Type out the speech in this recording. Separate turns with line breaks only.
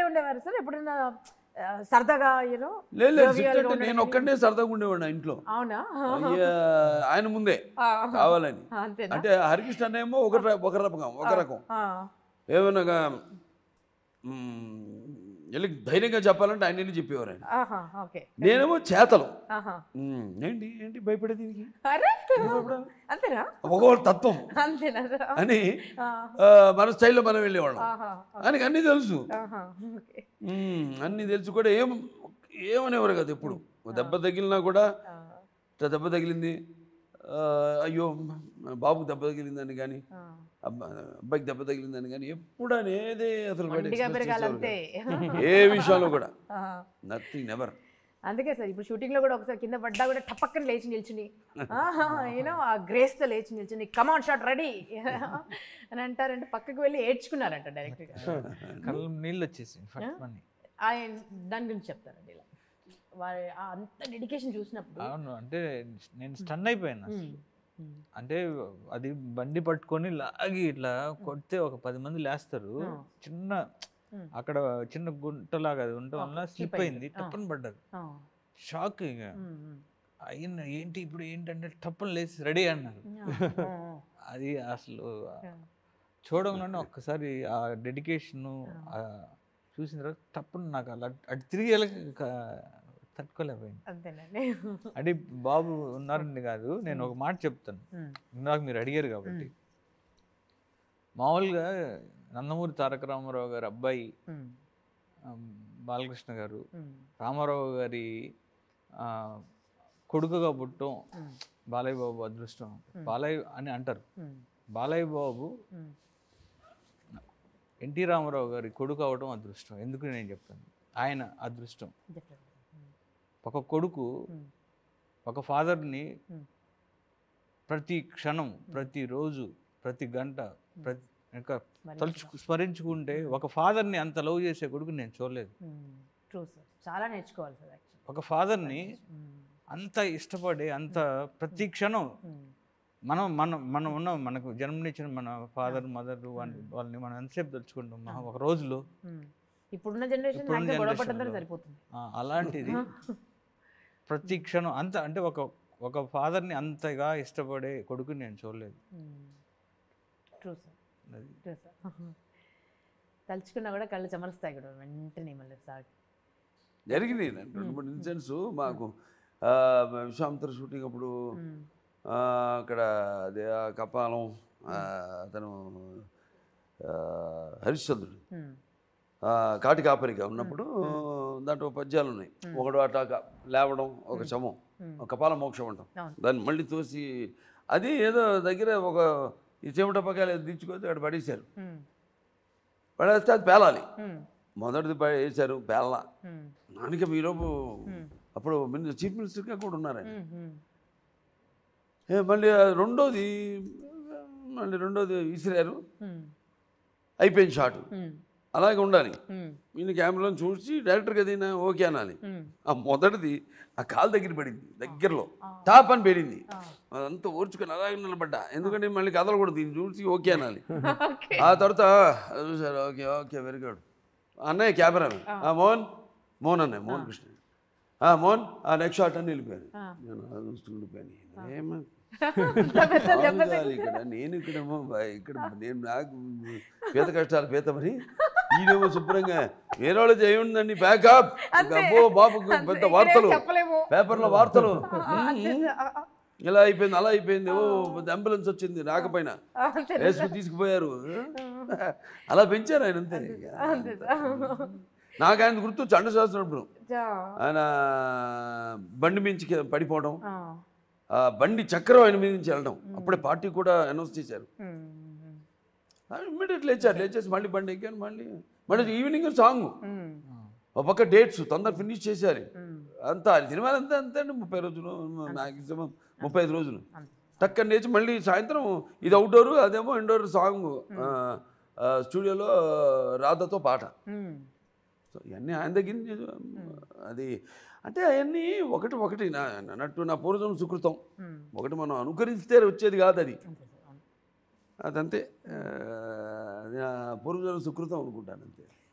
ఉండేవారు సార్ ఎప్పుడైనా ఆ, సరదాగా యూనో
లేదు లేదు సిట్ అంటే నేను ఒక్కడనే సరదాగా ఉండేవాడిని ఆ ఇంట్లో
అవునా
అయ్యా, ఆయన ముందే
ఆ,
కావాలని
అంతేనా
అంటే హరికృష్ణ ఏమో ఒక ర- ఒక రకం ఒక రకం
ఆ,
ఏమనగా మ్, వెళ్ళి ధైర్యంగా చెప్పాలంటే ఆయన వెళ్ళి చెప్పేవారు ఆయన
ఆహా ఓకే
నేనేమో చేతలు
ఆహా
మ్, ఏంటి ఏంటి భయపడే దీనికి
అరే
భయపడాలి?
అంతేనా
ఒకవాళ్ళ తత్వం
అంతేనా
అని
ఆ,
ఆ, మన స్టైల్లో మనం వెళ్ళేవాళ్ళం
ఆహా
ఆయనకి అన్నీ తెలుసు
ఆహా ఓకే
మ్, అన్నీ తెలుసు కూడా ఏం ఏమనేవారు కదా ఎప్పుడు ఓ దెబ్బ తగిలినా కూడా
ఆ,
ఇట్లా దెబ్బ తగిలింది ఆ, అయ్యో బాబుకి దెబ్బ తగిలిందని కానీ
ఆ.
అబ్బా అబ్బాయికి దెబ్బ తగిలిందని కానీ ఎప్పుడు అనేదే అసలు బయట
మొండిగా
express
పెరగాలంతే
చేసేవారు కాదు. ఏ విషయంలో కూడా
ఆ,
నథింగ్ నెవర్
అందుకే సార్ ఇప్పుడు షూటింగ్ లో కూడా ఒకసారి కింద పడ్డా కూడా టపక్కన లేచి నిల్చుని యూనో ఆ గ్రేస్ తో లేచి నిల్చుని కమాన్ షాట్ రెడీ అని అంటారంటే పక్కకు వెళ్ళి ఏడ్చుకున్నారంట డైరెక్ట్ గా
కళ్ళు నీళ్ళు వచ్చేసి ఫట్మని
ఆయన దాని గురించి చెప్తారండి ఇలా వారి ఆ అంత డెడికేషన్ చూసినప్పుడు
అవును అంటే నేను స్టన్ అయిపోయాను అసలు.
ఉమ్, ఉమ్,
అంటే అది బండి పట్టుకొని లాగి ఇట్లా కొడితే ఒక పది మంది లేస్తారు
ఆ.
చిన్న
ఉమ్.
అక్కడ చిన్న గుంటలాగా అది ఉండటం వల్ల
slip
స్లిప్
అయింది.
అయింది టప్పని పడ్డారు
ఆ,
షాక్ ఇక
ఉమ్, ఉమ్.
అయిన ఏంటి ఇప్పుడు ఏంటంటే టప్పని లేచి రెడీ అన్నారు
ఆ, ఆ,
అది అసలు
ఆ.
చూడంగానే ఒక్కసారి ఆ డెడికేషన్ చూసిన తర్వాత తప్పని నాకు అలా అటు తిరిగి వెళ్ళక తట్టుకోలేకపోయింది
అంతేనండి
అంటే బాబు ఉన్నారని కాదు నేను ఒక మాట చెప్తాను
ఉమ్,
ఇందాక మీరు అడిగారు కాబట్టి మామూలుగా నందమూరి తారక రామారావు గారి అబ్బాయి
ఉమ్,
ఆ, బాలకృష్ణ గారు
ఉమ్,
రామారావు గారి ఆ, కొడుకుగా పుట్టడం
ఉమ్,
బాలయ్య బాబు అదృష్టం బాలయ్య అని అంటారు
ఉమ్,
బాలయ్య బాబు
ఉమ్.
ఎన్టీ రామారావు గారి కొడుకు అవడం అదృష్టం ఎందుకు నేను చెప్తాను ఆయన అదృష్టం
Definitely. ఉమ్,
ఒక కొడుకు
ఉమ్,
ఒక ఫాదర్ని
ఉమ్.
ప్రతి క్షణం ప్రతిరోజు ప్రతి గంట ప్రతి ఇంకా
మరి
తలుచు స్మరించుకుంటే ఒక ఫాదర్ని అంత లవ్ చేసే కొడుకు నేను చూడలేదు
ట్రూ సార్ చాలా నేర్చుకోవాలి సార్ యాక్చువల్లీ
ఒక ఫాదర్ని అంత ఇష్టపడి అంత ప్రతి క్షణం మనం మనం మనం ఉన్నాం మనకు జన్మనిచ్చిన మన ఫాదర్ మదర్ వాళ్ళని మనం ఎంతసేపు తలుచుకుంటాం మహా ఒక రోజులో
ఇప్పుడున్న జనరేషన్
ఇప్పుడున్న
గొడవ
generation
పడ్డంతో
లో.
సరిపోతుంది
ఆ, అలాంటిది ప్రతి క్షణం అంత అంటే ఒక ఒక ఫాదర్ని అంతగా ఇష్టపడే కొడుకు నేను చూడలేదు
ట్రూ సార్
అది
ట్రూ సార్ తలుచుకున్నా కూడా కళ్ళు చెమరుస్తాయి కూడా వెంటనే మళ్ళీ సార్
జరిగినాయి నాకు రెండు మూడు ఇన్సిడెంట్స్ మాకు ఆ, విశ్వామిత్ర షూటింగ్ అప్పుడు ఆ, అక్కడ అదే ఆ కపాలం ఆ, అతను ఆ, హరిశ్చంద్రుడు ఆ, కాటి కాపరిగా ఉన్నప్పుడు దాంట్లో పద్యాలు ఉన్నాయి ఒకడు అట్లా క- లేవడం ఒక శవం ఒక కపాల మోక్షం అంటాం
అవును.
దాన్ని మళ్ళీ తోసి అది ఏదో దగ్గర ఒక ఈ చెమట పక్కన దించుకొని అక్కడ పడేశారు పడేస్తే అది పేలాలి మొదటిది ప- వేశారు పేల నానిక మీలోపు అప్పుడు మిని- చీఫ్ మినిస్టర్గా కూడా ఉన్నారు ఆయన ఏ, మళ్ళీ ఆ రెండోది మళ్ళీ రెండోది విసిరారు అయిపోయింది షాట్ అలాగే ఉండాలి ఈయన కెమెరాలో చూసి డైరెక్టర్ కదా ఓకే అనాలి ఆ మొదటిది ఆ కాలు దగ్గర పడింది దగ్గరలో టాప్ అని పెరిగింది అదంతా ఓర్చుకొని అలాగే నిలబడ్డా ఎందుకంటే మళ్ళీ కదలకూడదు దీన్ని చూసి ఓకే అనాలి ఆ తర్వాత "అది చూసారు ఓకే ఓకే వెరీ గుడ్ అన్నయ్య కెమెరా ఆ మోహన్ మోహన్ అన్నయ్య మోహన్ కృష్ణ ఆ మోహన్ ఆ నెక్స్ట్ షాట్ అని వెళ్ళిపోయాను నేను అలా చూస్తూ ఉండిపోయాను ఏమో బాగుండాలి ఇక్కడ నేను ఇక్కడేమో బా- ఇక్కడ నేను నాకు పీత కష్టాలు పీతమని ఈయనేమో శుభ్రంగా వేరే వాళ్ళు చేయండి బ్యాకప్ అబ్బో బాబు పెద్ద వార్తలు
చెప్పలేము
పేపర్లో వార్తలు ఉమ్, ఇలా అయిపోయింది అలా అయిపోయింది ఓ అంబులెన్స్ వచ్చింది రాకపోయినా వేసుకుని తీసుకుపోయారు అలా పెంచారు ఆయన అంతే నాకు ఆయన గుర్తు చండ చేస్తున్నప్పుడు ఆయన బండి మించి కింద పడిపోవడం ఆ బండి చక్రం ఆయన మీద నుంచి వెళ్ళడం అప్పుడే పార్టీ కూడా అనౌన్స్ చేశారు ఇమ్మీడియట్ లేచారు లేచేసి మళ్ళీ బండి ఎక్కాను మళ్ళీ మళ్ళీ ఈవినింగ్ సాంగ్ ఒక పక్క డేట్స్ తొందర ఫినిష్ చేశారు అంతా సినిమాలు అంతా అంతే అండి ముప్పై రోజులు మ్యాక్సిమం ముప్పై ఐదు రోజులు టక్కని లేచి మళ్ళీ సాయంత్రం ఇది అవుట్డోర్ అదేమో ఇండోర్ సాంగ్ స్టూడియోలో రాధతో పాట సో ఇవన్నీ ఆయన దగ్గర నుంచి అది అంటే అవన్నీ ఒకటి ఒకటి నా అన్నట్టు నా పూర్వజన్మ సుకృతం ఒకటి మనం అనుకరిస్తే వచ్చేది కాదు అది అదంతే ఆ, అది నా పూర్వజన్మ సుకృతం అనుకుంటాను అంతే